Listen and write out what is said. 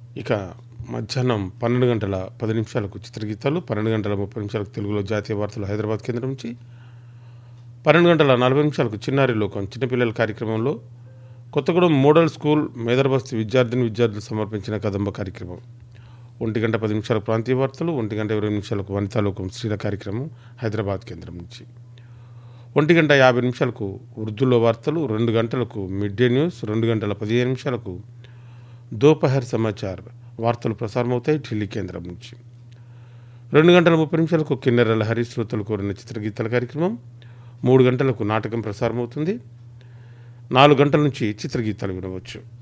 ఇక మధ్యాహ్నం పన్నెండు గంటల పది నిమిషాలకు చిత్రగీతాలు పన్నెండు గంటల ముప్పై నిమిషాలకు తెలుగులో జాతీయ వార్తలు హైదరాబాద్ కేంద్రం నుంచి పన్నెండు గంటల నలభై నిమిషాలకు చిన్నారి లోకం చిన్నపిల్లల కార్యక్రమంలో కొత్తగూడెం మోడల్ స్కూల్ మేదర్బస్తీ విద్యార్థిని విద్యార్థులు సమర్పించిన కదంబ కార్యక్రమం ఒంటి గంట పది నిమిషాలకు ప్రాంతీయ వార్తలు ఒంటి గంట ఇరవై నిమిషాలకు వనితాలోకం స్త్రీల కార్యక్రమం హైదరాబాద్ కేంద్రం నుంచి ఒంటి గంట యాభై నిమిషాలకు ఉర్దూలో వార్తలు రెండు గంటలకు మిడ్ డే న్యూస్ రెండు గంటల పదిహేను నిమిషాలకు దోపహర్ సమాచార్ వార్తలు ప్రసారమవుతాయి ఢిల్లీ కేంద్రం నుంచి రెండు గంటల ముప్పై నిమిషాలకు కిన్నెర లహరి శ్రోతలు కోరిన చిత్రగీతాల కార్యక్రమం మూడు గంటలకు నాటకం ప్రసారమవుతుంది నాలుగు గంటల నుంచి చిత్రగీతాలు వినవచ్చు